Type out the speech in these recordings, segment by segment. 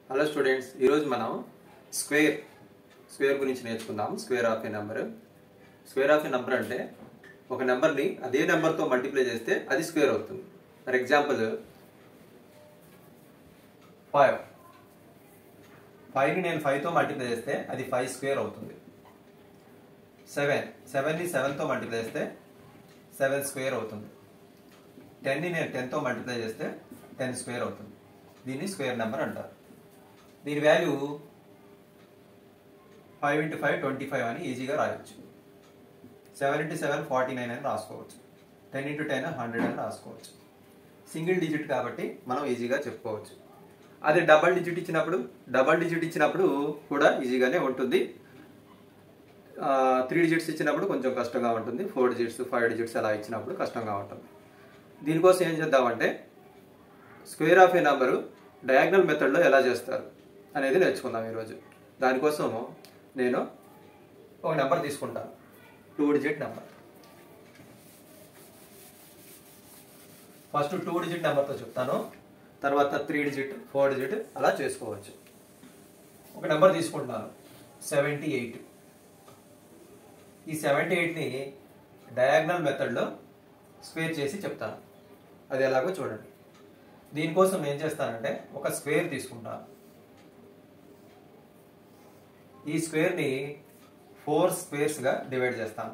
hello students ఈరోజు మనం square square గురించి నేర్చుకుందాం square of a number square of a number అంటే ఒక నెంబర్ని అదే నెంబర్తో మల్టిప్లై చేస్తే అది స్క్వేర్ అవుతుంది ఫర్ ఎగ్జాంపుల్ ఫైవ్ ఫైవ్ని నేను ఫైవ్తో మల్టిప్లై చేస్తే అది ఫైవ్ స్క్వేర్ అవుతుంది సెవెన్ సెవెన్ని సెవెన్తో మల్టిప్లై చేస్తే సెవెన్ స్క్వేర్ అవుతుంది టెన్ని నేను టెన్తో మల్టిప్లై చేస్తే టెన్ స్క్వేర్ అవుతుంది దీన్ని స్క్వేర్ నెంబర్ అంటారు దీని value five into five twenty five అని ఈజీగా రాయొచ్చు seven into seven forty nine అని రాసుకోవచ్చు టెన్ ఇంటూ టెన్ హండ్రెడ్ అని రాసుకోవచ్చు సింగిల్ డిజిట్ కాబట్టి మనం ఈజీగా చెప్పుకోవచ్చు అదే డబల్ డిజిట్ ఇచ్చినప్పుడు డబల్ డిజిట్ ఇచ్చినప్పుడు కూడా ఈజీగానే ఉంటుంది త్రీ డిజిట్స్ ఇచ్చినప్పుడు కొంచెం కష్టంగా ఉంటుంది ఫోర్ డిజిట్స్ ఫైవ్ డిజిట్స్ అలా ఇచ్చినప్పుడు కష్టంగా ఉంటుంది దీనికోసం ఏం చేద్దామంటే square of a number diagonal మెథడ్లో ఎలా చేస్తారు అనేది నేర్చుకుందాం ఈరోజు దానికోసం నేను ఒక నెంబర్ తీసుకుంటాను two digit number first two digit నెంబర్తో చెప్తాను తర్వాత త్రీ డిజిట్ ఫోర్ డిజిట్ అలా చేసుకోవచ్చు ఒక నెంబర్ తీసుకుంటున్నాను సెవెంటీ ఎయిట్ ఈ సెవెంటీ ఎయిట్ని డయాగ్నల్ మెథడ్లో స్క్వేర్ చేసి చెప్తాను అది ఎలాగో చూడండి దీనికోసం ఏం చేస్తానంటే ఒక స్క్వేర్ తీసుకుంటాను ఈ స్క్వేర్ని ఫోర్ స్క్వేర్స్గా డివైడ్ చేస్తాను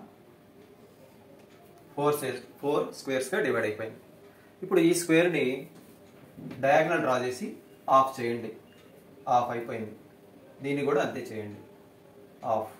ఫోర్ ఫోర్ స్క్వేర్స్గా డివైడ్ అయిపోయింది ఇప్పుడు ఈ స్క్వేర్ని డయాగ్నల్ డ్రా చేసి ఆఫ్ చేయండి ఆఫ్ అయిపోయింది దీన్ని కూడా అంతే చేయండి ఆఫ్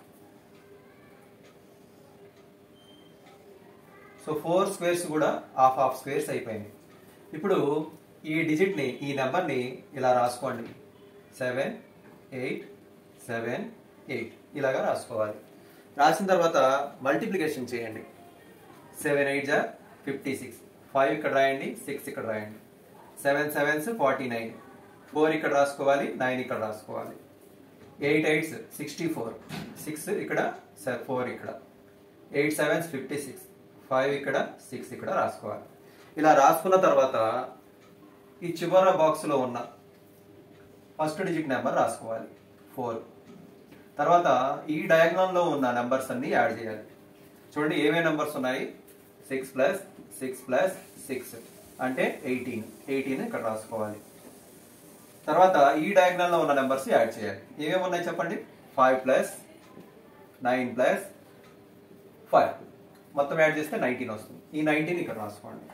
సో ఫోర్ స్క్వేర్స్ కూడా హాఫ్ హాఫ్ స్క్వేర్స్ అయిపోయింది ఇప్పుడు ఈ డిజిట్ని ఈ నెంబర్ని ఇలా రాసుకోండి సెవెన్ ఎయిట్ సెవెన్ ఎయిట్ ఇలాగా రాసుకోవాలి రాసిన తర్వాత మల్టిప్లికేషన్ చేయండి సెవెన్ ఎయిట్ జా ఫిఫ్టీ సిక్స్ ఫైవ్ ఇక్కడ రాయండి సిక్స్ ఇక్కడ రాయండి seven sevens forty nine four ఇక్కడ రాసుకోవాలి నైన్ ఇక్కడ రాసుకోవాలి eight eights sixty four six ఇక్కడ ఫోర్ ఇక్కడ eight sevens fifty six five ఇక్కడ సిక్స్ ఇక్కడ రాసుకోవాలి ఇలా రాసుకున్న తర్వాత ఈ చివర బాక్స్లో ఉన్న ఫస్ట్ డిజిట్ నెంబర్ రాసుకోవాలి ఫోర్ తర్వాత ఈ డయాగ్రామ్లో ఉన్న నెంబర్స్ అన్ని యాడ్ చేయాలి చూడండి ఏమేమి నెంబర్స్ ఉన్నాయి six plus six plus six అంటే ఎయిటీన్ ఎయిటీన్ ఇక్కడ రాసుకోవాలి తర్వాత ఈ డయాగ్రామ్లో ఉన్న నెంబర్స్ యాడ్ చేయాలి ఏమేమి ఉన్నాయి చెప్పండి five plus nine plus five మొత్తం యాడ్ చేస్తే నైన్టీన్ వస్తుంది ఈ నైన్టీన్ ఇక్కడ రాసుకోండి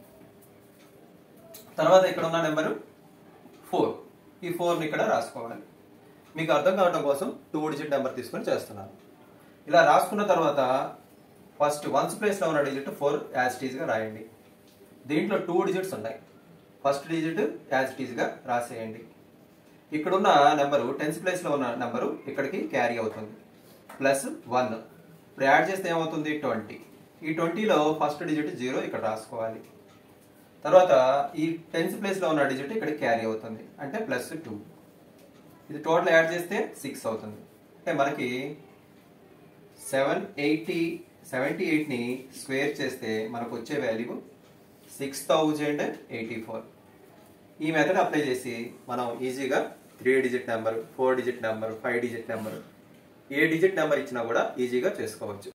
తర్వాత ఇక్కడ ఉన్న నెంబరు ఫోర్ ఈ ఫోర్ని ఇక్కడ రాసుకోవాలి మీకు అర్థం కావడం కోసం టూ డిజిట్ నెంబర్ తీసుకొని చేస్తున్నాను ఇలా రాసుకున్న తర్వాత ఫస్ట్ వన్స్ ప్లేస్లో ఉన్న డిజిట్ ఫోర్ యాజ్ టీజ్గా రాయండి దీంట్లో టూ డిజిట్స్ ఉన్నాయి ఫస్ట్ డిజిట్ యాజ్ టీజ్గా రాసేయండి ఇక్కడున్న నెంబరు టెన్త్ ప్లేస్లో ఉన్న నెంబరు ఇక్కడికి క్యారీ అవుతుంది ప్లస్ వన్ ఇప్పుడు యాడ్ చేస్తే ఏమవుతుంది ట్వంటీ ఈ ట్వంటీలో ఫస్ట్ డిజిట్ జీరో ఇక్కడ రాసుకోవాలి తర్వాత ఈ టెన్త్ ప్లేస్లో ఉన్న డిజిట్ ఇక్కడ క్యారీ అవుతుంది అంటే ప్లస్ టూ ఇది టోటల్ యాడ్ చేస్తే సిక్స్ అవుతుంది అంటే మనకి సెవెన్ ఎయిటీ సెవెంటీ ఎయిట్ని స్క్వేర్ చేస్తే మనకు వచ్చే value six thousand eighty four ఈ మెథడ్ అప్లై చేసి మనం ఈజీగా three digit number four digit number five digit number a digit number ఇచ్చినా కూడా ఈజీగా చేసుకోవచ్చు